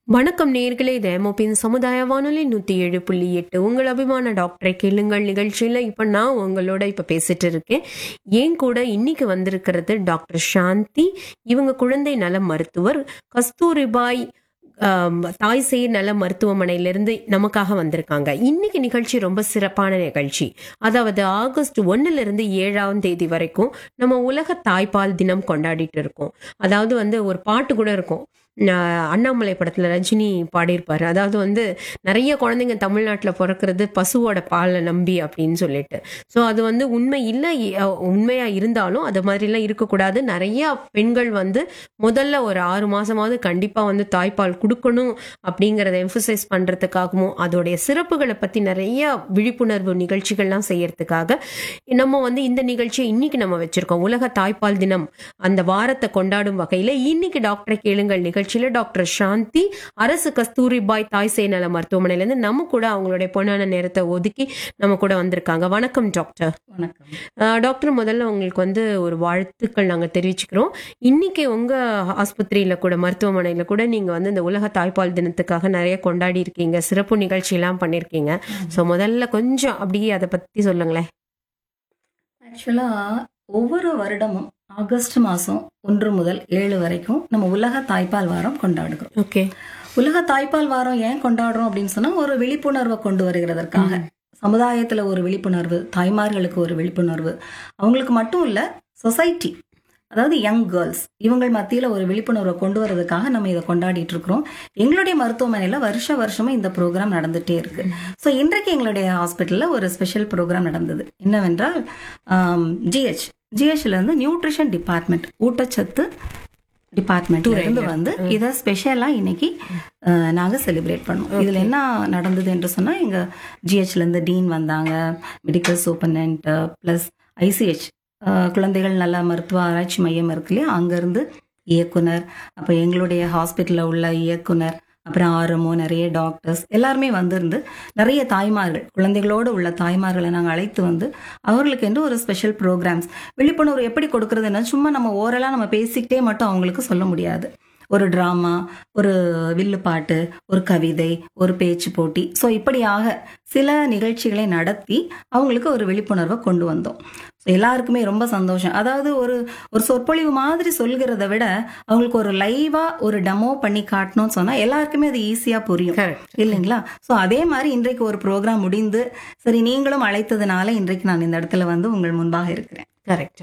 வணக்கம் நேர்களே இது எமோபின் சமுதாய வானொலி நூத்தி ஏழு புள்ளி எட்டு உங்கள் அபிமான டாக்டரை கேளுங்கள் நிகழ்ச்சியில இப்ப நான் உங்களோட இப்ப பேசிட்டு இருக்கேன் ஏன் கூட இன்னைக்கு வந்திருக்கிறது டாக்டர் சாந்தி இவங்க குழந்தை நல மருத்துவர் கஸ்தூரிபாய் ஆம், தாய் சேய் நல மருத்துவமனையிலிருந்து நமக்காக வந்திருக்காங்க இன்னைக்கு நிகழ்ச்சி ரொம்ப சிறப்பான நிகழ்ச்சி அதாவது ஆகஸ்ட் ஒன்னுல இருந்து ஏழாம் தேதி வரைக்கும் நம்ம உலக தாய்ப்பால் தினம் கொண்டாடிட்டு இருக்கோம் அதாவது வந்து ஒரு பாட்டு கூட இருக்கும் நான் அண்ணாமலை படத்துல ரஜினி பாடியிருப்பாரு அதாவது வந்து நிறைய குழந்தைங்க தமிழ்நாட்டில் பிறக்கிறது பசுவோட பாலை நம்பி அப்படின்னு சொல்லிட்டு ஸோ அது வந்து உண்மை இல்லை உண்மையா இருந்தாலும் அது மாதிரிலாம் இருக்கக்கூடாது நிறைய பெண்கள் வந்து முதல்ல ஒரு ஆறு மாசமாவது கண்டிப்பா வந்து தாய்ப்பால் கொடுக்கணும் அப்படிங்கிறத எம்ஃபசைஸ் பண்றதுக்காகவும் அதோடைய சிறப்புகளை பத்தி நிறைய விழிப்புணர்வு நிகழ்ச்சிகள்லாம் செய்யறதுக்காக நம்ம வந்து இந்த நிகழ்ச்சியை இன்னைக்கு நம்ம வச்சிருக்கோம் உலக தாய்ப்பால் தினம் அந்த வாரத்தை கொண்டாடும் வகையில இன்னைக்கு டாக்டரை கேளுங்கள் நிகழ்ச்சியில டாக்டர் சாந்தி அரசு கஸ்தூரிபாய் தாய் சேய் நல மருத்துவமனையில இருந்து நம்ம கூட அவங்களுடைய பொன்னான நேரத்தை ஒதுக்கி நம்ம கூட வந்திருக்காங்க வணக்கம் டாக்டர் வணக்கம் அஹ் டாக்டர் முதல்ல உங்களுக்கு வந்து ஒரு வாழ்த்துக்கள் நாங்கள் தெரிவிச்சுக்கிறோம் இன்னைக்கு உங்க ஆஸ்பத்திரியில கூட மருத்துவமனையில கூட நீங்க வந்து இந்த உலக தாய்ப்பால் தினத்துக்காக நிறைய கொண்டாடி இருக்கீங்க சிறப்பு நிகழ்ச்சி எல்லாம் பண்ணிருக்கீங்க ஸோ முதல்ல கொஞ்சம் அப்படியே அதை பத்தி சொல்லுங்களேன் ஆக்சுவலா ஒவ்வொரு வருடமும் ஆகஸ்ட் மாசம் ஒன்று முதல் ஏழு வரைக்கும் நம்ம உலக தாய்ப்பால் வாரம் கொண்டாடுகிறோம் ஓகே உலக தாய்ப்பால் வாரம் ஏன் கொண்டாடுறோம் அப்படின்னு சொன்னா ஒரு விழிப்புணர்வை கொண்டு வருகிறதற்காக சமுதாயத்துல ஒரு விழிப்புணர்வு தாய்மார்களுக்கு ஒரு விழிப்புணர்வு அவங்களுக்கு மட்டும் இல்ல சொசைட்டி அதாவது யங் கேர்ள்ஸ் இவங்கள் மத்தியில ஒரு விழிப்புணர்வை கொண்டு வரதுக்காக நம்ம இதை கொண்டாடிட்டு இருக்கிறோம் எங்களுடைய மருத்துவமனையில வருஷ வருஷமும் இந்த ப்ரோக்ராம் நடந்துட்டே இருக்கு ஸோ இன்றைக்கு எங்களுடைய ஹாஸ்பிட்டல்ல ஒரு ஸ்பெஷல் ப்ரோக்ராம் நடந்தது என்னவென்றால் ஜிஹெச் ஜிஹெச்ல இருந்து நியூட்ரிஷன் டிபார்ட்மெண்ட் ஊட்டச்சத்து டிபார்ட்மெண்ட்ல இருந்து வந்து இதை ஸ்பெஷலா இன்னைக்கு அஹ், நாங்க செலிப்ரேட் பண்ணோம் இதுல என்ன நடந்தது என்று சொன்னா எங்க ஜிஹெச்ல இருந்து டீன் வந்தாங்க மெடிக்கல் சூப்பர்டென்ட் பிளஸ் ஐசிஹெச் குழந்தைகள் நல மருத்துவ ஆராய்ச்சி மையம் இருக்கு இல்லையா அங்கிருந்து இயக்குனர் அப்ப எங்களுடைய ஹாஸ்பிட்டல்ல உள்ள இயக்குனர் அப்புறம் ஆர்எம்ஓ நிறைய டாக்டர்ஸ் எல்லாருமே வந்திருந்து நிறைய தாய்மார்கள் குழந்தைகளோடு உள்ள தாய்மார்களை நாங்கள் அழைத்து வந்து அவர்களுக்கு என்று ஒரு ஸ்பெஷல் ப்ரோக்ராம்ஸ் விழிப்புணர்வு எப்படி கொடுக்கறதுன்னா சும்மா நம்ம ஓரலாக நம்ம பேசிக்கிட்டே மட்டும் அவங்களுக்கு சொல்ல முடியாது ஒரு டிராமா ஒரு வில்லு பாட்டு ஒரு கவிதை ஒரு பேச்சு போட்டி ஸோ இப்படியாக சில நிகழ்ச்சிகளை நடத்தி அவங்களுக்கு ஒரு விழிப்புணர்வை கொண்டு வந்தோம் ஸோ எல்லாருக்குமே ரொம்ப சந்தோஷம் அதாவது ஒரு ஒரு சொற்பொழிவு மாதிரி சொல்கிறத விட அவங்களுக்கு ஒரு லைவா ஒரு டெமோ பண்ணி காட்டணும்னு சொன்னா எல்லாருக்குமே அது ஈஸியா புரியும் கரெக்ட் இல்லைங்களா ஸோ அதே மாதிரி இன்றைக்கு ஒரு ப்ரோக்ராம் முடிந்து சரி நீங்களும் அழைத்ததுனால இன்றைக்கு நான் இந்த இடத்துல வந்து உங்கள் முன்பாக இருக்கிறேன் கரெக்ட்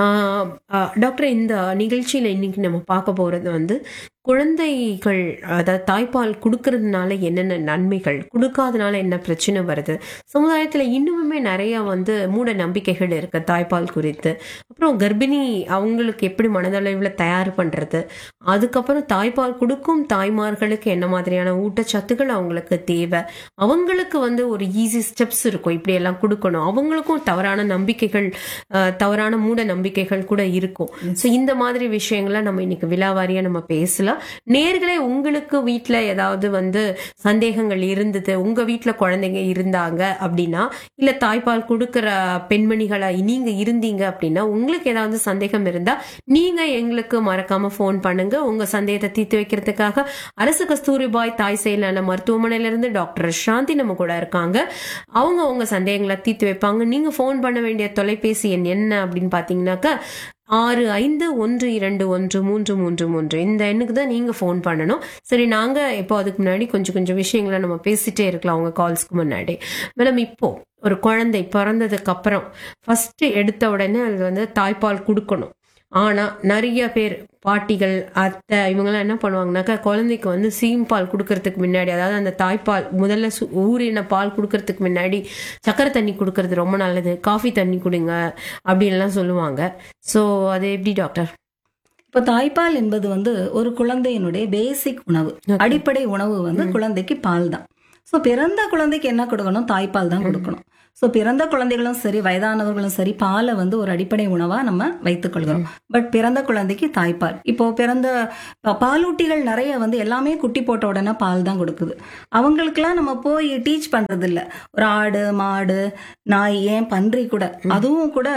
டாக்டர் இந்த நிகழ்ச்சியில் இன்னைக்கு நம்ம பார்க்க போகிறது வந்து குழந்தைகள் அதாவது தாய்ப்பால் கொடுக்கறதுனால என்னென்ன நன்மைகள் கொடுக்காதனால என்ன பிரச்சனை வருது சமுதாயத்தில் இன்னுமுமே நிறைய வந்து மூட நம்பிக்கைகள் இருக்கு தாய்ப்பால் குறித்து அப்புறம் கர்ப்பிணி அவங்களுக்கு எப்படி மனதளவில் தயார் பண்ணுறது அதுக்கப்புறம் தாய்ப்பால் கொடுக்கும் தாய்மார்களுக்கு என்ன மாதிரியான ஊட்டச்சத்துக்கள் அவங்களுக்கு தேவை அவங்களுக்கு வந்து ஒரு ஈஸி ஸ்டெப்ஸ் இருக்கும் இப்படி எல்லாம் கொடுக்கணும் அவங்களுக்கும் தவறான நம்பிக்கைகள் அஹ், தவறான மூட நம்பிக்கைகள் கூட இருக்கும் ஸோ இந்த மாதிரி விஷயங்களை நம்ம இன்னைக்கு விலாவாரியா நம்ம பேசலாம் நேர்களே உங்களுக்கு வீட்டில் ஏதாவது வந்து சந்தேகங்கள் இருந்தது உங்க வீட்டில் குழந்தைங்க இருந்தாங்க அப்படின்னா இல்ல தாய்ப்பால் கொடுக்கிற பெண்மணிகளா நீங்க இருந்தீங்க அப்படின்னா உங்களுக்கு ஏதாவது சந்தேகம் இருந்தா நீங்க எங்களுக்கு மறக்காம ஃபோன் பண்ணுங்க உங்க சந்தேகத்தை தீர்த்து வைக்கிறதுக்காக அரசு கஸ்தூரிபாய் தாய் செயலான மருத்துவமனையில இருந்து டாக்டர் சாந்தி நம்ம கூட இருக்காங்க அவங்க உங்க சந்தேகங்களை தீர்த்து வைப்பாங்க நீங்க ஃபோன் பண்ண வேண்டிய தொலைபேசி எண் என்ன அப்படின்னு பாத்தீங்கன்னாக்கா ஆறு ஐந்து ஒன்று இரண்டு ஒன்று மூன்று மூன்று மூன்று இந்த எண்ணுக்கு தான் நீங்க ஃபோன் பண்ணணும் சரி நாங்க இப்போ அதுக்கு முன்னாடி கொஞ்சம் கொஞ்சம் விஷயங்களை நம்ம பேசிட்டே இருக்கலாம் உங்க கால்ஸ்க்கு முன்னாடி மேடம் இப்போ ஒரு குழந்தை பிறந்ததுக்கு அப்புறம் ஃபர்ஸ்ட் எடுத்த உடனே அது வந்து தாய்ப்பால் கொடுக்கணும் ஆனா நிறைய பேர் பாட்டிகள் அத்தை இவங்கெல்லாம் என்ன பண்ணுவாங்கனாக்கா குழந்தைக்கு வந்து சீம்பால் கொடுக்கறதுக்கு முன்னாடி அதாவது அந்த தாய்ப்பால் முதல்ல சு- ஊறின பால் கொடுக்கறதுக்கு முன்னாடி சக்கரை தண்ணி கொடுக்கறது ரொம்ப நல்லது காஃபி தண்ணி கொடுங்க அப்படின்லாம் சொல்லுவாங்க ஸோ அது எப்படி டாக்டர் இப்போ தாய்ப்பால் என்பது வந்து ஒரு குழந்தையினுடைய பேசிக் உணவு அடிப்படை உணவு வந்து குழந்தைக்கு பால் தான் ஸோ பிறந்த குழந்தைக்கு என்ன கொடுக்கணும் தாய்ப்பால் தான் கொடுக்கணும் ஸோ பிறந்த குழந்தைகளும் சரி வயதானவர்களும் சரி பாலை வந்து ஒரு அடிப்படை உணவா நம்ம வைத்துக் கொள்கிறோம் பட் பிறந்த குழந்தைக்கு தாய்ப்பால் இப்போ பிறந்த ப- பாலூட்டிகள் நிறைய வந்து எல்லாமே குட்டி போட்ட உடனே பால் தான் கொடுக்குது அவங்களுக்கெல்லாம் நம்ம போய் டீச் பண்றது இல்ல ஒரு ஆடு மாடு நாய் ஏன் பன்றி கூட அதுவும் கூட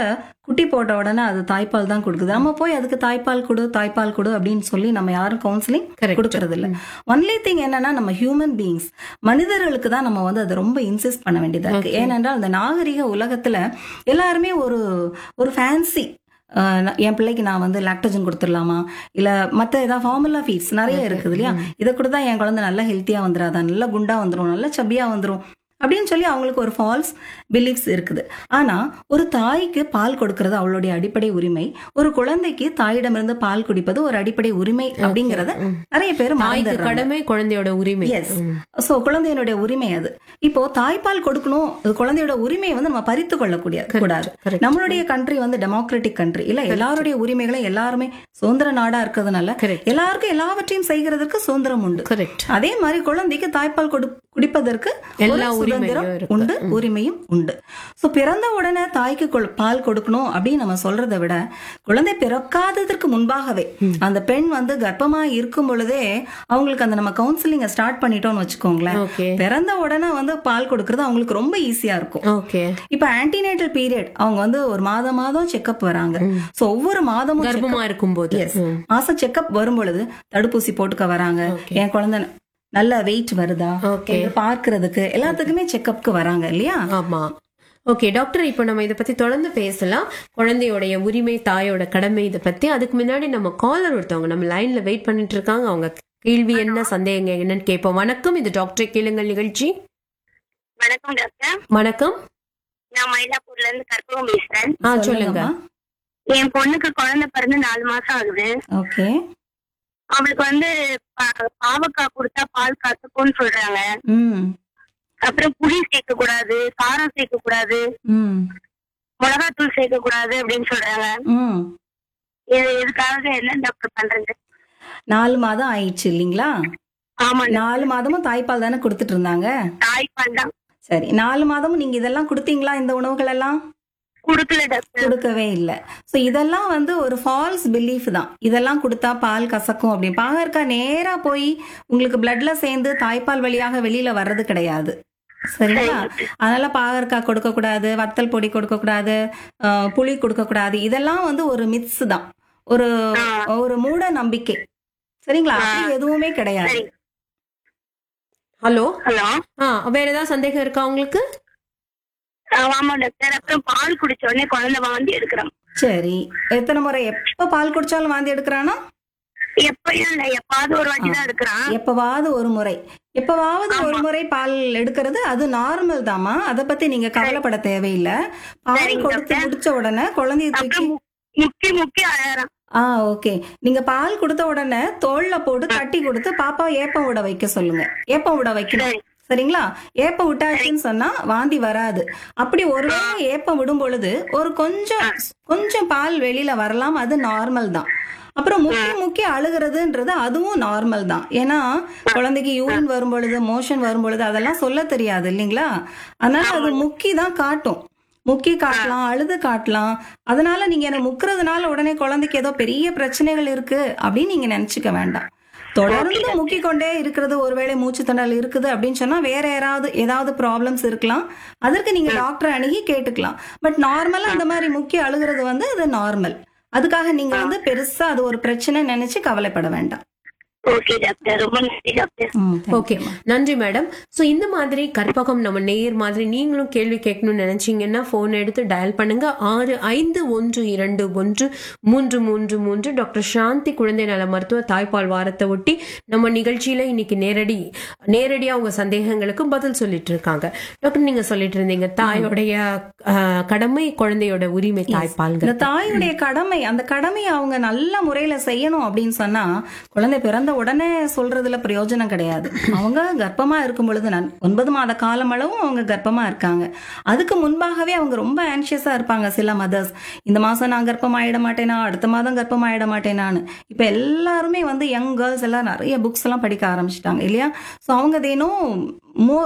குட்டி போட்ட உடனே அது தாய்ப்பால் தான் கொடுக்குது நம்ம போய் அதுக்கு தாய்ப்பால் கொடு தாய்ப்பால் கொடு அப்படின்னு சொல்லி நம்ம யாரும் கவுன்சிலிங் Correct. கொடுக்கறது இல்ல ஒன்லி திங் என்னன்னா நம்ம ஹியூமன் பீயிங்ஸ் மனிதர்களுக்கு தான் நம்ம வந்து அதை ரொம்ப இன்சிஸ்ட் பண்ண வேண்டியதா இருக்கு ஏனென்றால் இந்த நாகரிக உலகத்துல எல்லாருமே ஒரு ஒரு ஃபேன்சி என் பிள்ளைக்கு நான் வந்து லாக்டோஜன் கொடுத்துடலாமா இல்ல மத்த ஏதாவது ஃபார்முலா ஃபீட்ஸ் நிறைய இருக்குது இல்லையா இதை கொடுத்தா என் குழந்தை நல்லா ஹெல்த்தியா வந்துடாதா நல்லா குண்டா வந்துரும் நல்லா சப்பியா வந்துரும் அப்படின்னு சொல்லி அவங்களுக்கு ஒரு ஃபால்ஸ் பிலீஃப்ஸ் இருக்குது ஆனா ஒரு தாய்க்கு பால் கொடுக்கறது அவளுடைய அடிப்படை உரிமை ஒரு குழந்தைக்கு தாயிடமிருந்து பால் குடிப்பது ஒரு அடிப்படை உரிமை அப்படிங்கறத நிறைய பேர் தாய்க்கு மறந்துடுறாங்க கடமை குழந்தையோட உரிமை எஸ் சோ குழந்தையினுடைய உரிமை அது இப்போ தாய்ப்பால் கொடுக்கணும் அது குழந்தையோட உரிமையை வந்து நம்ம பறித்து கொள்ளக்கூடிய கூடாது correct. நம்மளுடைய கண்ட்ரி வந்து டெமோக்ராட்டிக் கண்ட்ரி இல்ல எல்லாருடைய உரிமைகளை எல்லாருமே சுதந்திர நாடா இருக்கிறதுனால Correct. எல்லாருக்கும் எல்லாவற்றையும் செய்கிறதுக்கு சுதந்திரம் உண்டு கரெக்ட் அதே மாதிரி குழந்தைக்கு தாய்ப்பால் கொடு குடிப்பதற்கு எல்லா ஒரு சுதந்திரம் உரிமையும் இருக்கு. உண்டு உரிமையும் உண்டு சோ பிறந்த உடனே தாய்க்கு கொள்- பால் கொடுக்கணும் அப்படின்னு நம்ம சொல்றதை விட குழந்தை பிறக்காததற்கு முன்பாகவே அந்த பெண் வந்து கர்ப்பமா இருக்கும் பொழுதே அவங்களுக்கு அந்த நம்ம கவுன்சிலிங்க ஸ்டார்ட் பண்ணிட்டோம்னு வச்சுக்கோங்களேன் ஓகே பிறந்த உடனே வந்து பால் கொடுக்கறது அவங்களுக்கு ரொம்ப ஈஸியா இருக்கும் ஓகே இப்ப ஆன்டினேட்டல் பீரியட் அவங்க வந்து ஒரு மாதம் மாதம் செக்அப் வராங்க சோ ஒவ்வொரு மாதமும் கர்ப்பமா இருக்கும்போது ம். மாசம் செக்அப் வரும் பொழுது தடுப்பூசி போட்டுக்க வராங்க என் குழந்தை நல்ல வெயிட் வருதா Okay. இதை பார்க்கிறதுக்கு எல்லாத்துக்குமே செக்அப்க்கு வராங்க இல்லையா ஆமா ஓகே டாக்டர் இப்போ நம்ம இதை பத்தி தொடர்ந்து பேசலாம் குழந்தையோடைய உரிமை தாயோட கடமை இதை பத்தி அதுக்கு முன்னாடி நம்ம காலர் ஒருத்தவங்க நம்ம லைன்ல வெயிட் பண்ணிட்டு இருக்காங்க அவங்க கேள்வி என்ன சந்தேகங்க என்னன்னு கேட்போம் வணக்கம் இது டாக்டர் கேளுங்கள் நிகழ்ச்சி வணக்கம் டாக்டர் வணக்கம் நான் மயிலாப்பூர்ல இருந்து கற்பகம் பேசுறேன் ஆ சொல்லுங்க என் பொண்ணுக்கு குழந்தை பிறந்து நாலு மாசம் ஆகுது ஓகே அவளுக்கு வந்து பா- பாவக்காய் கொடுத்தா பால் கத்துக்கும்னு சொல்றாங்க ம் அப்புறம் புளி சேர்க்க கூடாது காரம் சேர்க்க கூடாது ம் மிளகாத்தூள் சேர்க்க கூடாது அப்படின்னு சொல்றாங்க ம் இது இதுக்காக என்ன டாக்டர் பண்றது நாலு மாதம் ஆயிடுச்சு இல்லைங்களா ஆமா நாலு மாதமும் தாய்ப்பால் தானே கொடுத்துட்டு இருந்தாங்க தாய்ப்பால் தான் சரி நாலு மாதமும் நீங்க இதெல்லாம் கொடுத்தீங்களா இந்த உணவுகள் எல்லாம் கொடுக்கல டாக்டர் கொடுக்கவே இல்லை ஸோ இதெல்லாம் வந்து ஒரு ஃபால்ஸ் பிலீஃப் தான் இதெல்லாம் கொடுத்தா பால் கசக்கும் அப்படின்னு பாகற்காய் நேரா போய் உங்களுக்கு பிளட்ல சேர்ந்து தாய்ப்பால் வழியாக வெளியில வர்றது கிடையாது சரிங்களா அதனால பாகற்காய் கொடுக்க கூடாது வத்தல் பொடி கொடுக்க கூடாது அஹ், புளி கொடுக்க கூடாது இதெல்லாம் வந்து ஒரு மித்ஸ் தான் ஒரு ஒரு மூட நம்பிக்கை சரிங்களா அப்படி எதுவுமே கிடையாது சரி ஹலோ ஹலோ ஆ வேற ஏதாவது சந்தேகம் இருக்கா உங்களுக்கு ஆமா டாக்டர் அப்புறம் பால் குடிச்ச உடனே குழந்தை வாந்தி எடுக்கிறோம் சரி எத்தனை முறை எப்ப பால் குடிச்சாலும் வாந்தி எடுக்கிறானா எப்பயும் இல்ல எப்பாவது ஒரு வாட்டி தான் எடுக்கிறான் எப்பவாவது ஒரு முறை எப்பவாவது ஒரு முறை பால் எடுக்கிறது அது நார்மல் தாமா அத பத்தி நீங்க கவலைப்பட தேவையில்லை பால் சரிங்க கொடுத்து டாக்டர். முடிச்ச உடனே குழந்தைய தூக்கி அப்புறம் மு- முக்கி முக்கி அழறான் ஆ ஓகே நீங்க பால் கொடுத்த உடனே தோல்ல போட்டு தட்டி கொடுத்து பாப்பா ஏப்பம் விட வைக்க சொல்லுங்க ஏப்பம் விட வைக்கணும் சரி. சரிங்களா ஏப்பம் விட்டாச்சுன்னு சொன்னா வாந்தி வராது அப்படி ஒருவேளை ஏப்பம் விடும் பொழுது ஒரு கொஞ்சம் கொஞ்சம் பால் வெளியில வரலாம் அது நார்மல் தான் அப்புறம் முக்கி முக்கி அழுகிறதுன்றது அதுவும் நார்மல் தான் ஏன்னா குழந்தைக்கு யூரின் வரும் பொழுது மோஷன் வரும் பொழுது அதெல்லாம் சொல்ல தெரியாது இல்லைங்களா அதனால அது முக்கி தான் காட்டும் முக்கி காட்டலாம் அழுது காட்டலாம் அதனால நீங்க என்ன முக்குறதுனால உடனே குழந்தைக்கு ஏதோ பெரிய பிரச்சனைகள் இருக்கு அப்படின்னு நீங்க நினைச்சுக்க வேண்டாம் தொடர்ந்து முக்கி கொண்டே இருக்கிறது ஒருவேளை மூச்சு திணறல் இருக்குது அப்படின்னு சொன்னா வேற யாராவது ஏதாவது ப்ராப்ளம்ஸ் இருக்கலாம் அதற்கு நீங்க டாக்டர் அணுகி கேட்டுக்கலாம் பட் நார்மலா அந்த மாதிரி முக்கி அழுகிறது வந்து அது நார்மல் அதுக்காக நீங்க வந்து பெருசா அது ஒரு பிரச்சனை நினைச்சு கவலைப்பட வேண்டாம் ஓகே டாக்டர் ரொம்ப நன்றி டாக்டர் ம், thank ஓகே you, ma'am. நன்றி மேடம் ஸோ இந்த மாதிரி கற்பகம் நம்ம நேயர் மாதிரி நீங்களும் கேள்வி கேட்கணும்னு நினைச்சீங்கன்னா ஃபோன் எடுத்து டயல் பண்ணுங்க ஆறு ஐந்து ஒன்று இரண்டு ஒன்று மூன்று மூன்று மூன்று டாக்டர் சாந்தி குழந்தை நல மருத்துவ தாய்ப்பால் வாரத்தை ஒட்டி நம்ம நிகழ்ச்சியில இன்னைக்கு நேரடி நேரடியா உங்க சந்தேகங்களுக்கு பதில் சொல்லிட்டு இருக்காங்க டாக்டர் நீங்க சொல்லிட்டு இருந்தீங்க தாயோடைய அஹ், கடமை குழந்தையோட உரிமை இந்த தாய்ப்பால்ங்க தாயுடைய கடமை அந்த கடமையை அவங்க நல்ல முறையில செய்யணும் அப்படின்னு சொன்னா குழந்தை பிறந்த உடனே சொல்றதுல பிரயோஜனம் கிடையாது அவங்க கர்ப்பமா இருக்கும் பொழுது நான் ஒன்பது மாத காலம் அளவும் அவங்க கர்ப்பமா இருக்காங்க அதுக்கு முன்பாகவே அவங்க ரொம்ப ஆன்சியஸா இருப்பாங்க சில மதர்ஸ் இந்த மாசம் நான் கர்ப்பம் ஆயிட மாட்டேனா அடுத்த மாதம் கர்ப்பம் ஆயிட மாட்டேனான்னு இப்ப எல்லாருமே வந்து யங் கேர்ள்ஸ் எல்லாம் நிறைய புக்ஸ் எல்லாம் படிக்க ஆரம்பிச்சிட்டாங்க இல்லையா ஸோ அவங்க தேனும் மோர்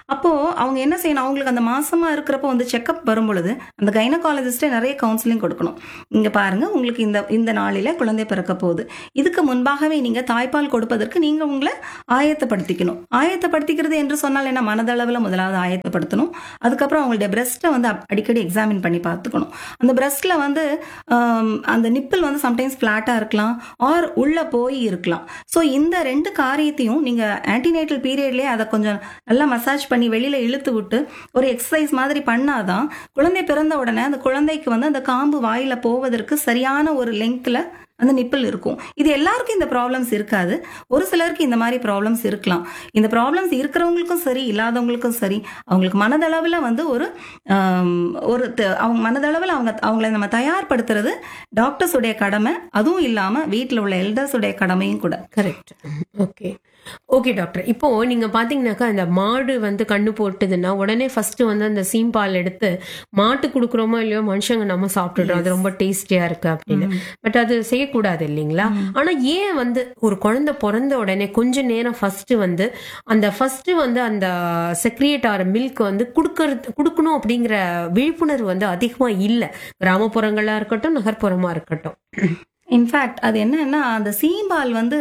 அப்போ அவங்க என்ன செய்யணும் அவங்களுக்கு அந்த மாசமா இருக்கிறப்போ வந்து செக்கப் வரும் பொழுது அந்த கைனகாலஜிஸ்டே நிறைய கவுன்சிலிங் கொடுக்கணும் இங்க பாருங்க உங்களுக்கு இந்த இந்த நாளில குழந்தை பிறக்க போகுது இதுக்கு முன்பாகவே நீங்க தாய்ப்பால் கொடுப்பதற்கு நீங்க உங்களை ஆயத்தப்படுத்திக்கணும் ஆயத்தப்படுத்திக்கிறது என்று சொன்னால் என்ன மனதளவில் முதலாவது ஆயத்தப்படுத்தணும் அதுக்கப்புறம் அவங்களுடைய பிரஸ்ட்டை வந்து அப்- அடிக்கடி எக்ஸாமின் பண்ணி பார்த்துக்கணும் அந்த பிரஸ்ட்ல வந்து ஆம், அந்த நிப்பிள் வந்து சம்டைம்ஸ் ஃப்ளாட்டாக இருக்கலாம் ஆர் உள்ள போய் இருக்கலாம் ஸோ இந்த ரெண்டு காரியத்தையும் நீங்க ஆன்டிநேட்டல் பீரியட்லயே அதை கொஞ்சம் நல்லா மசாஜ் பண்ணி வெளியில இழுத்து விட்டு ஒரு எக்ஸசைஸ் மாதிரி பண்ணாதான் குழந்தை பிறந்த உடனே அந்த குழந்தைக்கு வந்து அந்த காம்பு வாயில போவதற்கு சரியான ஒரு லெங்க்ல அந்த நிப்பிள் இருக்கும் இது எல்லாருக்கும் இந்த ப்ராப்ளம்ஸ் இருக்காது ஒரு சிலருக்கு இந்த மாதிரி ப்ராப்ளம்ஸ் இருக்கலாம் இந்த ப்ராப்ளம்ஸ் இருக்கிறவங்களுக்கும் சரி இல்லாதவங்களுக்கும் சரி அவங்களுக்கு மனதளவில் வந்து ஒரு ஆம், ஒரு த- அவங்க மனதளவில் அவங்க அவங்கள நம்ம தயார்படுத்துறது டாக்டர்ஸ் உடைய கடமை அதுவும் இல்லாம வீட்டில் உள்ள எல்டர்ஸ் உடைய கடமையும் கூட கரெக்ட் ஓகே ஓகே டாக்டர் இப்போ நீங்க பாத்தீங்கன்னாக்கா இந்த மாடு வந்து கண்ணு போட்டுதுன்னா உடனே ஃபர்ஸ்ட் வந்து அந்த சீம்பால் எடுத்து மாட்டு கொடுக்குறோமோ இல்லையோ மனுஷங்க நம்ம சாப்பிட்டுடுறோம் அது ரொம்ப டேஸ்டியா இருக்கு அப்படின்னு பட் அது செய்யக்கூடாது இல்லைங்களா ஆனா ஏன் வந்து ஒரு குழந்தை பிறந்த உடனே கொஞ்ச நேரம் ஃபர்ஸ்ட் வந்து அந்த ஃபர்ஸ்ட் வந்து அந்த செக்ரியேட் ஆகிற மில்க் வந்து கொடுக்கறது கொடுக்கணும் அப்படிங்கிற விழிப்புணர்வு வந்து அதிகமா இல்ல கிராமப்புறங்களா இருக்கட்டும் நகர்ப்புறமா இருக்கட்டும் இன்ஃபேக்ட் அது என்னன்னா அந்த சீம்பால் வந்து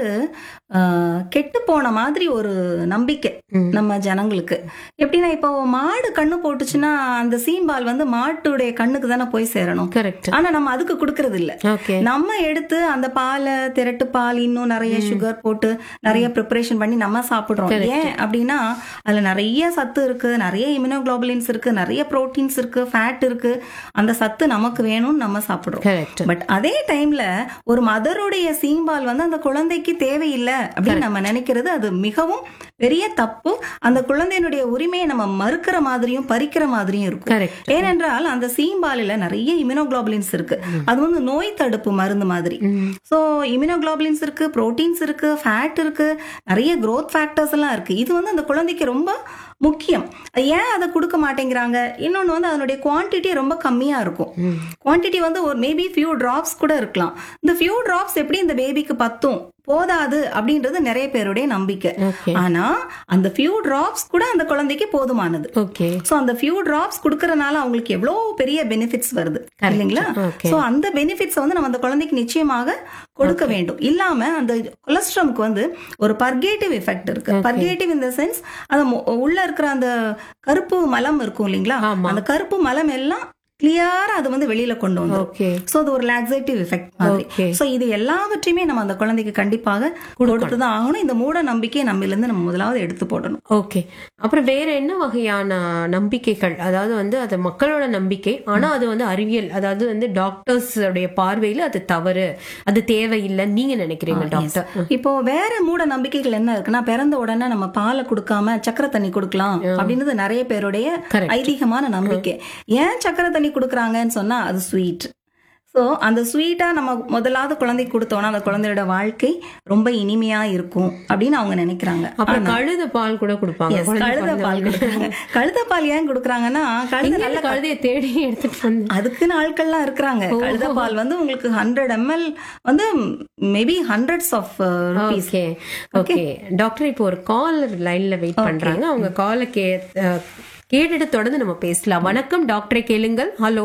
கெட்டு போன மாதிரி ஒரு நம்பிக்கை ம். நம்ம ஜனங்களுக்கு எப்படின்னா இப்போ மாடு கண்ணு போட்டுச்சுன்னா அந்த சீம்பால் வந்து மாட்டுடைய கண்ணுக்கு தானே போய் சேரணும் கரெக்ட் ஆனா நம்ம அதுக்கு கொடுக்கறது இல்ல ஓகே நம்ம எடுத்து அந்த பாலை திரட்டு பால் இன்னும் நிறைய சுகர் போட்டு நிறைய ப்ரிப்பரேஷன் பண்ணி நம்ம சாப்பிடுறோம் Correct. ஏன் அப்படின்னா அதுல நிறைய சத்து இருக்கு நிறைய இம்யூனோகுளோபுலின்ஸ் இருக்கு நிறைய புரோட்டீன்ஸ் இருக்கு ஃபேட் இருக்கு அந்த சத்து நமக்கு வேணும்னு நம்ம சாப்பிடுறோம் கரெக்ட் பட் அதே டைம்ல ஒரு மதருடைய சீம்பால் வந்து அந்த குழந்தைக்கு தேவையில்லை அப்படின்னு நம்ம நினைக்கிறது அது மிகவும் பெரிய தப்பு அந்த குழந்தையினுடைய உரிமையை நம்ம மறுக்கிற மாதிரியும் பறிக்கிற மாதிரியும் இருக்கும் கரெக்ட் ஏனென்றால் அந்த சீம்பாலில நிறைய இம்யூனோகுளோபுலின்ஸ் இருக்கு அது வந்து நோய் தடுப்பு மருந்து மாதிரி ஸோ இம்யூனோகுளோபுலின்ஸ் இருக்கு புரோட்டீன்ஸ் இருக்கு ஃபேட் இருக்கு நிறைய growth ஃபேக்டர்ஸ் எல்லாம் இருக்கு இது வந்து அந்த குழந்தைக்கு ரொம்ப முக்கியம் ஏன் அதை கொடுக்க மாட்டேங்கிறாங்க இன்னொன்று வந்து அதனுடைய குவான்டிட்டி ரொம்ப கம்மியா இருக்கும் குவான்டிட்டி வந்து ஒரு மேபி ஃபியூ டிராப்ஸ் கூட இருக்கலாம் இந்த ஃபியூ டிராப்ஸ் எப்படி இந்த பேபிக்கு பத்தும் போதாது அப்படின்றது நிறைய பேருடைய நம்பிக்கை ஓகே ஆனா அந்த ஃபியூ டிராப்ஸ் கூட அந்த குழந்தைக்கு போதுமானது ஓகே சோ அந்த ஃபியூ டிராப்ஸ் கொடுக்கறனால அவங்களுக்கு எவ்வளவு பெரிய பெனிஃபிட்ஸ் வருது இல்லைங்களா Okay. சோ அந்த பெனிஃபிட்ஸ் வந்து நம்ம அந்த குழந்தைக்கு நிச்சயமாக கொடுக்க வேண்டும் இல்லாம அந்த கொலஸ்ட்ரம்க்கு வந்து ஒரு பர்கேட்டிவ் எஃபெக்ட் இருக்கு பர்கேட்டிவ் இந்த சென்ஸ் அந்த மு- உள்ள இருக்கிற அந்த கருப்பு மலம் இருக்கும் இல்லைங்களா ஆமா. அந்த கருப்பு மலம் எல்லாம் கிளியரா அது வந்து வெளியில கொண்டு வந்துரும் ஓகே சோ அது ஒரு லாக்ஸேட்டிவ் எஃபெக்ட் மாதிரி Okay. சோ இது எல்லாவற்றையுமே நம்ம அந்த குழந்தைக்கு கண்டிப்பாக கொடுத்துதான் ஆகணும் இந்த மூட நம்பிக்கையை நம்ம இருந்து நம்ம முதலாவது எடுத்து போடணும் ஓகே அப்புறம் வேற என்ன வகையான நம்பிக்கைகள் அதாவது வந்து அது மக்களோட நம்பிக்கை ஆனா அது வந்து அறிவியல் அதாவது வந்து டாக்டர்ஸ் உடைய பார்வையில அது தவறு அது தேவையில்லை நீங்க நினைக்கிறீங்க டாக்டர் இப்போ வேற மூட நம்பிக்கைகள் என்ன இருக்குன்னா பிறந்த உடனே நம்ம பாலை கொடுக்காம சக்கரை தண்ணி கொடுக்கலாம் அப்படின்றது நிறைய பேருடைய Correct. ஐதீகமான நம்பிக்கை ஏன் சக்கரை தண்ணி கொடுக்குறாங்கன்னு சொன்னா அது ஸ்வீட் ஸோ அந்த ஸ்வீட்டா நம்ம முதலாவது குழந்தைக்கு கொடுத்தோம்னா அந்த குழந்தையோட வாழ்க்கை ரொம்ப இனிமையா இருக்கும் அப்படின்னு அவங்க நினைக்கிறாங்க அப்புறம் கழுத பால் கூட கொடுப்பாங்க Yes, குழந்தை கழுத பிறந்த பால் உடனே. கொடுக்குறாங்க கழுத பால் ஏன் கொடுக்குறாங்கன்னா கழுத எங்க நல்ல இந்த கழுதையை தேடி எடுத்துட்டு வந்து அதுக்குன்னு ஆட்கள்லாம் இருக்கிறாங்க கழுத பால் வந்து உங்களுக்கு ஹண்ட்ரட் எம்எல் வந்து maybe hundreds of rupees okay okay doctor இப்போ ஒரு காலர் லைன்ல வெயிட் பண்றாங்க அவங்க காலை கே அஹ், கேட்டுட்டு தொடர்ந்து நம்ம பேசலாம் வணக்கம் டாக்டரை கேளுங்கள் ஹலோ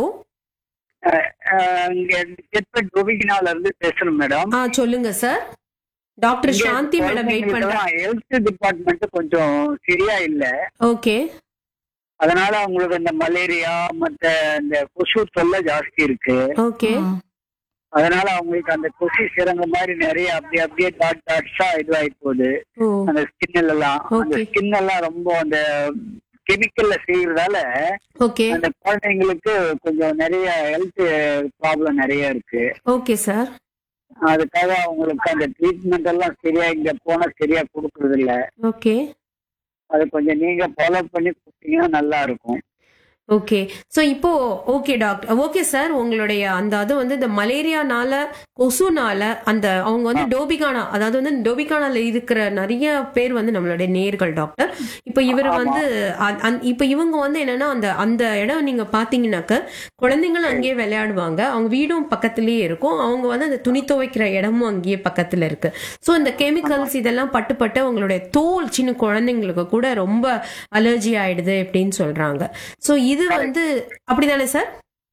அஹ் இங்க ஜெட்பட் கோபிகினால இருந்து பேசுறேன் மேடம் ஆ சொல்லுங்க sir doctor Shanthi madam wait பண்றாங்க ஹெல்த் டிபார்ட்மெண்ட் கொஞ்சம் சரியா இல்ல ஓகே அதனால அவங்களுக்கு இந்த மலேரியா மத்த இந்த கொசு தொல்லை ஜாஸ்தி இருக்கு ஓகே அதனால அவங்களுக்கு அந்த கொசு சிறங்க மாதிரி நிறைய அப்படியே அப்படியே டாட் டாட்ஸா இதுவாகி போகுது ஓ அந்த ஸ்கின் எல்லாம் அந்த Okay. ஸ்கின் எல்லாம் ரொம்ப அந்த கெமிக்கல்ல செய்யறதால ஓகே அந்த குழந்தைங்களுக்கு கொஞ்சம் நிறைய ஹெல்த் ப்ராப்ளம் நிறைய இருக்கு ஓகே சார் அதுக்காக அவங்களுக்கு அந்த ட்ரீட்மெண்ட் எல்லாம் சரியா இங்க போனா சரியா கொடுக்கறது இல்ல ஓகே அது கொஞ்சம் நீங்க ஃபாலோ பண்ணி கொடுத்தீங்கன்னா நல்லா இருக்கும் ஓகே சோ இப்போ ஓகே டாக்டர் ஓகே சார் உங்களுடைய அந்த அது வந்து இந்த மலேரியானால கொசுனால அந்த அவங்க வந்து டோபிகானா அதாவது வந்து டோபிகானால இருக்கிற நிறைய பேர் வந்து நம்மளுடைய நேர்கள் டாக்டர் இப்போ இவர் வந்து அ- அந்- இப்போ இவங்க வந்து என்னன்னா அந்த அந்த இடம் நீங்க பாத்தீங்கன்னாக்க குழந்தைங்களும் அங்கேயே விளையாடுவாங்க அவங்க வீடும் பக்கத்துலயே இருக்கும் அவங்க வந்து அந்த துணி துவைக்கிற இடமும் அங்கேயே பக்கத்துல இருக்கு சோ இந்த கெமிக்கல்ஸ் இதெல்லாம் பட்டு பட்டு அவங்களுடைய தோல் சின்ன குழந்தைங்களுக்கு கூட ரொம்ப அலர்ஜி ஆயிடுது அப்படின்னு சொல்றாங்க சோ இது வந்து அப்படிதானே சார்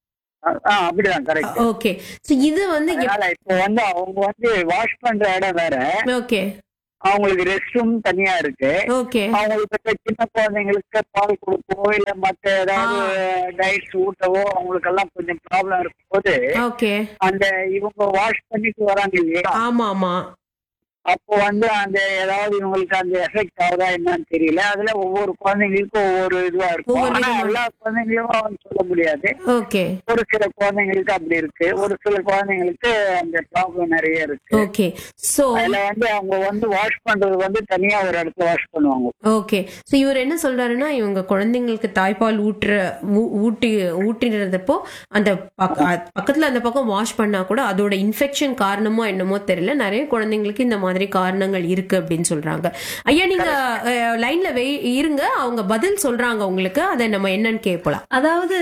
ஆ அப்படிதான் கரெக்ட் ஓகே சோ இது வந்து அதனால இப்போ வந்து அவங்க வந்து வாஷ் பண்ற இடம் வேற ஓகே அவங்களுக்கு ரெஸ்ட் ரூம் தனியா இருக்கு ஓகே அவங்களுக்கு இப்ப சின்ன குழந்தைங்களுக்கு பால் கொடுக்கவோ இல்ல மத்த ஏதாவது டைட்ஸ் ஊட்டவோ அவங்களுக்கு எல்லாம் கொஞ்சம் ப்ராப்ளம் இருக்கும்போது ஓகே அந்த இவங்க வாஷ் பண்ணிட்டு வராங்க இல்லையா ஆமா ஆமா அப்போ வந்து அந்த ஏதாவது இவங்களுக்கு அந்த எஃபெக்ட் ஆகுதா என்னன்னு தெரியல அதுல ஒவ்வொரு குழந்தைங்களுக்கும் ஒவ்வொரு இதுவா இருக்கும் ஒவ்வொரு ஆனா விதமா. எல்லா குழந்தைங்களையும் வந்து சொல்ல முடியாது ஓகே ஒரு சில குழந்தைங்களுக்கு அப்படி இருக்கு ஒரு சில குழந்தைங்களுக்கு அந்த ப்ராப்ளம் நிறைய இருக்கு ஓகே சோ அதுல வந்து அவங்க வந்து வாஷ் பண்றது வந்து தனியா ஒரு இடத்துல வாஷ் பண்ணுவாங்க ஓகே ஸோ இவர் என்ன சொல்றாருன்னா இவங்க குழந்தைங்களுக்கு தாய்ப்பால் ஊட்டுற ஊ- ஊட்டி ஊட்டினதப்போ அந்த பக்க- அ- பக்கத்துல அந்த பக்கம் வாஷ் பண்ணா கூட அதோட இன்ஃபெக்ஷன் காரணமோ என்னமோ தெரியல நிறைய குழந்தைங்களுக்கு இந்த மாதிரி காரணங்கள் இருக்கு அப்படின்னு சொல்றாங்க ஐயா நீங்க லைன்ல இருங்க அவங்க பதில் சொல்றாங்க உங்களுக்கு அதை நம்ம என்னன்னு கேட்கலாம் அதாவது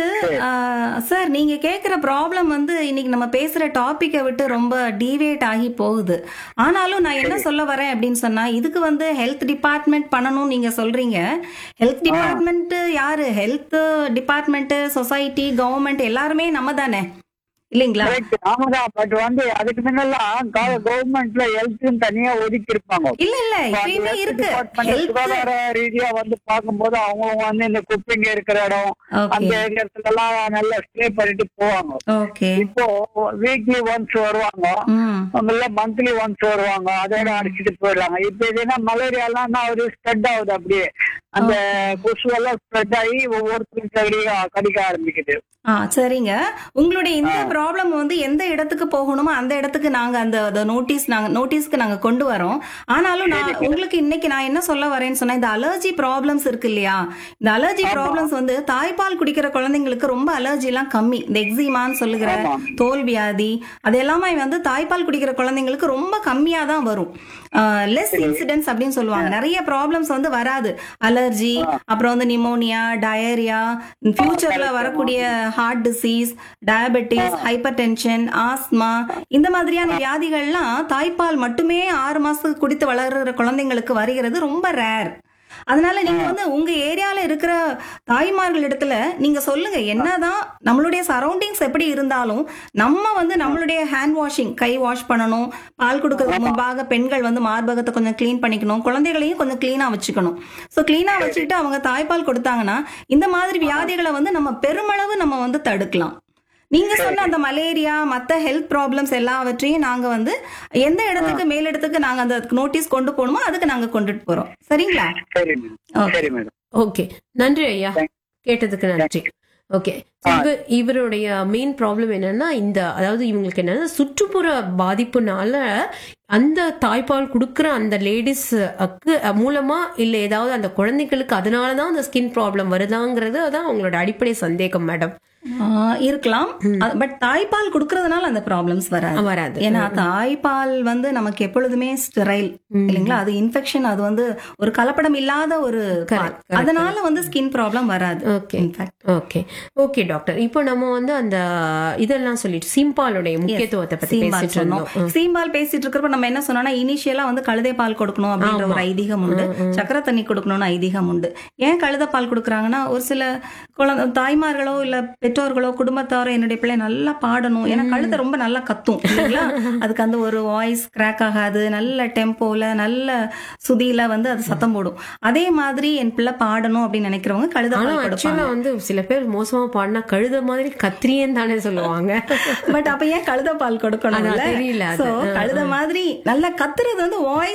சார் நீங்க கேக்குற ப்ராப்ளம் வந்து இன்னைக்கு நம்ம பேசுற டாபிக்கை விட்டு ரொம்ப டீவியேட் ஆகி போகுது ஆனாலும் நான் என்ன சொல்ல வரேன் அப்படின்னு சொன்னா இதுக்கு வந்து ஹெல்த் டிபார்ட்மெண்ட் பண்ணணும் நீங்க சொல்றீங்க ஹெல்த் டிபார்ட்மெண்ட் யாரு ஹெல்த் டிபார்ட்மெண்ட் சொசைட்டி கவர்மெண்ட் எல்லாருமே நம்ம தானே இல்லைங்களா கரெக்ட் ஆமாதான் பட் வந்து அதுக்கு முன்னெல்லாம் கவர்மெண்ட்ல ஹெல்த்னு தனியா ஒதுக்கி இருப்பாங்க இல்ல இல்ல இப்பயுமே இருக்கு ஹெல்த் சுகாதார ரீதியா வந்து பார்க்கும்போது அவங்க வந்து இந்த குப்பைங்க இருக்கிற இடம் அந்த ஓகே இடத்துல எல்லாம் நல்லா ஸ்டே பண்ணிட்டு போவாங்க ஓகே இப்போ வீக்லி ஒன்ஸ் வருவாங்க ம் அவங்கள மந்த்லி ஒன்ஸ் வருவாங்க அதோட அடிச்சுட்டு போயிடுறாங்க இப்ப இதுனா மலேரியா எல்லாம் ஒரு ஸ்ப்ரெட் ஆகுது அப்படியே அந்த கொசு எல்லாம் ஸ்ப்ரெட் ஆகி ஒவ்வொருத்தரும் கடிக்க கடிக்க ஆரம்பிக்குது ஆ சரிங்க உங்களுடைய இந்த ப்ராப்ளம் வந்து எந்த இடத்துக்கு போகணுமோ அந்த இடத்துக்கு நாங்க அந்த நோட்டீஸ் நாங்க நோட்டீஸ்க்கு நாங்க கொண்டு வரோம் ஆனாலும் நான் உங்களுக்கு இன்னைக்கு நான் என்ன சொல்ல வரேன்னு சொன்னா இந்த அலர்ஜி ப்ராப்ளம்ஸ் இருக்கு இல்லையா இந்த அலர்ஜி ப்ராப்ளம்ஸ் வந்து தாய்ப்பால் குடிக்கிற குழந்தைங்களுக்கு ரொம்ப அலர்ஜி எல்லாம் கம்மி இந்த எக்ஸிமான்னு சொல்லுகிற ஆமா. தோல் வியாதி அது எல்லாமே வந்து தாய்ப்பால் குடிக்கிற குழந்தைங்களுக்கு ரொம்ப கம்மியா தான் வரும் லெஸ் இன்சிடென்ட்ஸ் அப்படின்னு சொல்லுவாங்க நிறைய ப்ராப்ளம்ஸ் வந்து வராது அலர்ஜி அப்புறம் வந்து நிமோனியா டயரியா ஃபியூச்சர்ல வரக்கூடிய heart disease diabetes hypertension asthma இந்த மாதிரியான வியாதிகள்லாம் தாய்ப்பால் மட்டுமே ஆறு மாசத்துக்கு குடித்து வளர்கிற குழந்தைங்களுக்கு வருகிறது ரொம்ப ரேர் அதனால நீங்க வந்து உங்க ஏரியால இருக்கிற தாய்மார்கள் இடத்துல நீங்க சொல்லுங்க என்னதான் நம்மளுடைய சரௌண்டிங்ஸ் எப்படி இருந்தாலும் நம்ம வந்து நம்மளுடைய ஹேண்ட் வாஷிங் கை வாஷ் பண்ணணும் பால் கொடுக்கறதுக்கு முன்பாக பெண்கள் வந்து மார்பகத்தை கொஞ்சம் க்ளீன் பண்ணிக்கணும் குழந்தைகளையும் கொஞ்சம் க்ளீனா வச்சுக்கணும் ஸோ க்ளீனா வச்சுக்கிட்டு அவங்க தாய்ப்பால் கொடுத்தாங்கன்னா இந்த மாதிரி வியாதிகளை வந்து நம்ம பெருமளவு நம்ம வந்து தடுக்கலாம் நீங்க சொன்ன அந்த மலேரியா மத்த ஹெல்த் ப்ராப்ளம்ஸ் எல்லாவற்றையும் நாங்க வந்து எந்த இடத்துக்கு மேலிடத்துக்கு நாங்க அந்த நோட்டீஸ் கொண்டு போகணுமோ அதுக்கு நாங்க கொண்டுட்டு போறோம் சரிங்களா சரி மேடம் Okay. சரி மேடம் ஓகே நன்றி ஐயா கேட்டதுக்கு நன்றி ஓகே இவர் இவருடைய மெயின் ப்ராப்ளம் என்னன்னா இந்த அதாவது இவங்களுக்கு என்னன்னா சுற்றுப்புற பாதிப்புனால அந்த தாய்ப்பால் கொடுக்குற அந்த லேடிஸ்க்கு மூலமா இல்ல ஏதாவது அந்த குழந்தைகளுக்கு அதனாலதான் அந்த ஸ்கின் ப்ராப்ளம் வருதாங்கிறது அதான் அவங்களோட அடிப்படை சந்தேகம் மேடம் ஆஹ் இருக்கலாம் பட் தாய்ப்பால் கொடுக்கறதுனால அந்த ப்ராப்ளம்ஸ் வராது வராது ஏன்னா தாய்ப்பால் வந்து நமக்கு எப்பொழுதுமே ஸ்டெரைல் இல்லைங்களா அது இன்ஃபெக்ஷன் அது வந்து ஒரு கலப்படம் இல்லாத ஒரு பால் correct. அதனால வந்து ஸ்கின் ப்ராப்ளம் வராது okay in fact okay okay doctor இப்போ நம்ம வந்து அந்த இதெல்லாம் சொல்லிட்டு சீம்பாலுடைய முக்கியத்துவத்தை பத்தி சீம்பால் பேசிட்டு சொன்னோம் இருந்தோம் சீம்பால் பேசிட்டு இருக்கிறப்ப நம்ம என்ன சொன்னோம்னா இனிஷியலா வந்து கழுதை பால் கொடுக்கணும் அப்படின்ற ஒரு ஐதீகம் உண்டு சக்கரை தண்ணி கொடுக்கணும்னு ஐதீகம் உண்டு ஏன் கழுதை பால் கொடுக்குறாங்கன்னா ஒரு சில குழந்தை தாய்மார்களோ இல்ல பெற்றோர்களோ குடும்பத்தாரோ என்னுடைய பிள்ளை நல்லா பாடணும் ஏன்னா கழுதை ரொம்ப நல்லா கத்தும் இல்லைங்களா அதுக்கு அந்த ஒரு வாய்ஸ் கிராக் ஆகாது நல்ல டெம்போல நல்ல சுதியில வந்து அது சத்தம் போடும் அதே மாதிரி என் பிள்ளை பாடணும் அப்படின்னு நினைக்கிறவங்க கழுதை ஆனா பால் கொடுப்பாங்க ஆக்சுவலா வந்து சில பேர் மோசமா பாடினா கழுத மாதிரி கத்திரியேன்னு தானே சொல்லுவாங்க பட் அப்ப ஏன் கழுத பால் கொடுக்கணும் அதான் தெரியல அது. சோ கழுத மாதிரி நல்லா கத்துறது வந்து வாய்ஸ்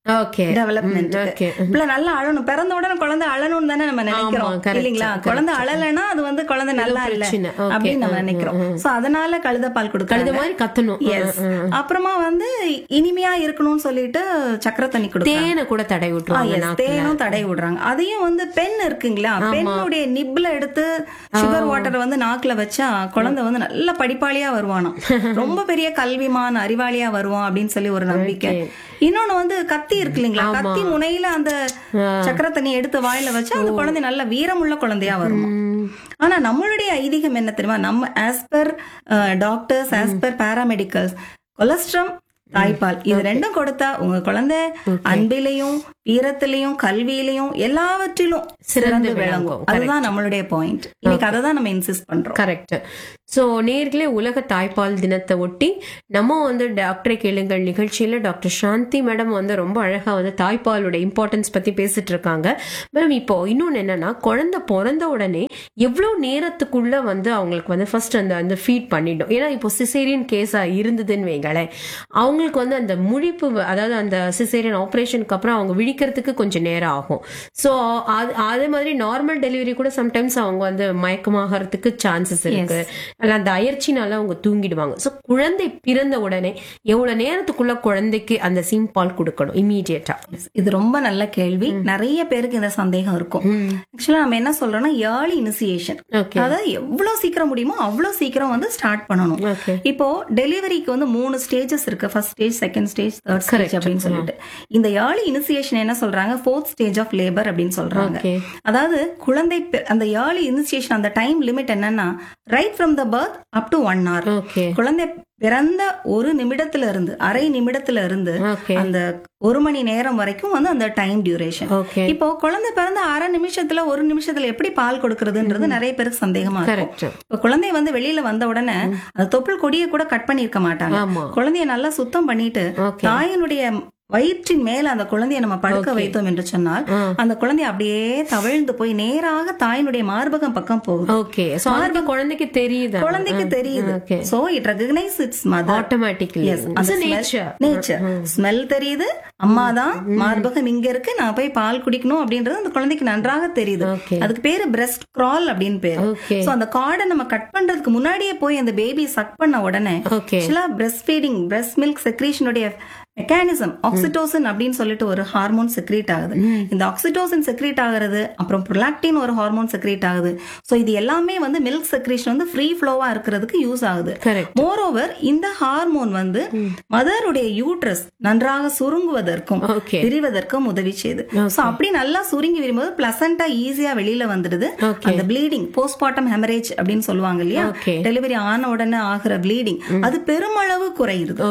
ஓகே டெவலப்மெண்ட் ஓகே பிள்ளை நல்லா அழணும் பிறந்த உடனே குழந்தை அழணும்னு தானே நம்ம நினைக்கிறோம் correct, இல்லீங்களா correct. குழந்தை அழலைன்னா அது வந்து குழந்தை நல்லா இல்ல பிரச்சனை. Okay. அப்படின்னு நம்ம ம், நினைக்கிறோம் சோ அதனால கழுத பால் கழுத கொடுக்கறது மாதிரி கத்தணும் எஸ் அப்புறமா வந்து இனிமையா இருக்கணும்னு சொல்லிட்டு சக்கரை தண்ணி கொடுக்கலாம் தேனை கூட தடை விட்டுருவாங்க நாக்குல. தேனும் தடை விடுறாங்க அதையும் வந்து பெண் இருக்குங்களா பெண்ணுடைய நிப்ல எடுத்து சுகர் வாட்டர் வந்து நாக்குல வச்சா குழந்தை வந்து நல்ல படிப்பாளியா வருவானாம் ரொம்ப பெரிய கல்விமான் அறிவாளியா வருவான் அப்படின்னு சொல்லி ஒரு நம்பிக்கை இன்னொன்னு வந்து கத்தி இருக்கு இல்லைங்களா கத்தி முனையில அந்த சக்கரை தண்ணி எடுத்து வாயில வச்சா அந்த குழந்தை நல்ல வீரமுள்ள குழந்தையா வரும் ம். ஆனா நம்மளுடைய ஐதீகம் என்ன தெரியுமா நம்ம as per doctors as per paramedicals colostrum தாய்ப்பால் இது ரெண்டும் கொடுத்தா உங்க குழந்தை அன்பிலையும் வீரத்திலையும் கல்வியிலையும் எல்லாவற்றிலும் சிறந்து விளங்கும் அதுதான் நம்மளுடைய பாயிண்ட் இன்னைக்கு அதை தான் நம்ம இன்சிஸ்ட் பண்றோம் கரெக்ட் ஸோ நேர்களே உலக தாய்ப்பால் தினத்தை ஒட்டி நம்ம வந்து டாக்டரை கேளுங்கள் நிகழ்ச்சியில டாக்டர் சாந்தி மேடம் வந்து ரொம்ப அழகா வந்து தாய்ப்பாலோட இம்பார்ட்டன்ஸ் பத்தி பேசிட்டு இருக்காங்க மேடம் இப்போ இன்னொன்னு என்னன்னா குழந்தை பிறந்த உடனே எவ்வளவு நேரத்துக்குள்ள வந்து அவங்களுக்கு வந்து ஃபர்ஸ்ட் அந்த அந்த ஃபீட் பண்ணிடும் ஏன்னா இப்போ சிசேரியன் கேஸா இருந்ததுன்னு வைங்களேன் அவங்களுக்கு வந்து அந்த முழிப்பு வ- அதாவது அந்த சிசேரியன் ஆப்ரேஷனுக்கு அப்புறம் அவங்க விழிக்கிறதுக்கு கொஞ்சம் நேரம் ஆகும் ஸோ அது அதே மாதிரி நார்மல் டெலிவரி கூட சம்டைம்ஸ் அவங்க வந்து மயக்கமாகறதுக்கு சான்சஸ் இருக்கு அல்ல அந்த அயற்சினால அவங்க தூங்கிடுவாங்க ஸோ குழந்தை பிறந்த உடனே எவ்வளவு நேரத்துக்குள்ள குழந்தைக்கு அந்த சீம்பால் கொடுக்கணும் இமீடியட்டா இது ரொம்ப நல்ல கேள்வி நிறைய பேருக்கு இந்த சந்தேகம் இருக்கும் ஆக்சுவலா நம்ம என்ன சொல்றோம்னா ஏர்லி இனிசியேஷன் ஓகே அதாவது எவ்வளவு சீக்கிரம் முடியுமோ அவ்வளவு சீக்கிரம் வந்து ஸ்டார்ட் பண்ணணும் ஓகே இப்போ டெலிவரிக்கு வந்து மூணு ஸ்டேஜஸ் இருக்கு first stage second stage third stage Correct. அப்படின்னு சொல்லிட்டு இந்த ஏர்லி இனிசியேஷன் என்ன சொல்றாங்க ஃபோர்த் ஸ்டேஜ் ஆஃப் லேபர் அப்படின்னு சொல்றாங்க ஓகே அதாவது குழந்தை பெ- அந்த ஏர்லி இனிசியேஷன் அந்த டைம் லிமிட் என்னன்னா right from the birth up to one hour okay குழந்தை பிறந்த ஒரு நிமிடத்துல இருந்து அரை நிமிடத்துல இருந்து ஓகே அந்த ஒரு மணி நேரம் வரைக்கும் வந்து அந்த டைம் டியூரேஷன் ஓகே இப்போ குழந்தை பிறந்த அரை நிமிஷத்துல ஒரு நிமிஷத்துல எப்படி பால் கொடுக்கறதுன்றது நிறைய பேருக்கு சந்தேகமா இருக்கும் கரெக்ட் இப்ப குழந்தை வந்து வெளியில வந்த உடனே அந்த தொப்புள் கொடியை கூட கட் பண்ணிருக்க மாட்டாங்க ஆமா குழந்தைய நல்லா சுத்தம் பண்ணிட்டு ஓகே தாயினுடைய வயிற்றின் மேல அந்த குழந்தைய நம்ம படுக்க Okay. வைத்தோம் என்று சொன்னால் ஆ. அந்த குழந்தை அப்படியே தவழ்ந்து போய் நேராக தாயினுடைய மார்பகம் பக்கம் போகுது ஓகே சோ அந்த குழந்தைக்கு தெரியுது குழந்தைக்கு தெரியுது okay so it recognise its mother automatically nature nature smell தெரியுது அம்மா தான் மார்பகம் இங்க இருக்கு நான் போய் பால் குடிக்கணும் அப்படின்றது அந்த குழந்தைக்கு நன்றாக தெரியுது ஓகே அதுக்கு பேரு பிரஸ்ட் கிரால் அப்படின்னு பேரு ஓகே சோ அந்த கார்டை நம்ம கட் பண்றதுக்கு முன்னாடியே போய் அந்த பேபி சக் பண்ண உடனே ஓகே ஆக்சுவலா பிரஸ்ட் ஃபீடிங் பிரஸ்ட் மில்க் செக்ரீஷனுடைய மெக்கானிசம் ஆக்சிடோசின் அப்படின்னு சொல்லிட்டு ஒரு ஹார்மோன் செக்ரீட் ஆகுது இந்த ஆக்சிடோசின் செக்ரீட் ஆகுறது அப்புறம் ப்ரொலாக்டின் ஒரு ஹார்மோன் செக்ரீட் ஆகுது சோ இது எல்லாமே வந்து மில்க் செக்ரீஷன் வந்து ஃப்ரீ ஃப்ளோவா இருக்கிறதுக்கு யூஸ் ஆகுது கரெக்ட் மோரோவர் இந்த ஹார்மோன் வந்து மதருடைய யூட்ரஸ் நன்றாக சுருங்குவதற்கும் ஓகே விரிவதற்கும் உதவி செய்யுது சோ அப்படி நல்லா சுருங்கி விரும்போது பிளசண்டா ஈஸியா வெளியில வந்துடுது ஓகே அந்த ப்ளீடிங் போஸ்ட்மார்ட்டம் ஹெமரேஜ் அப்படின்னு சொல்லுவாங்க இல்லையா ஓகே டெலிவரி ஆன உடனே ஆகிற ப்ளீடிங் அது பெருமளவு குறையுது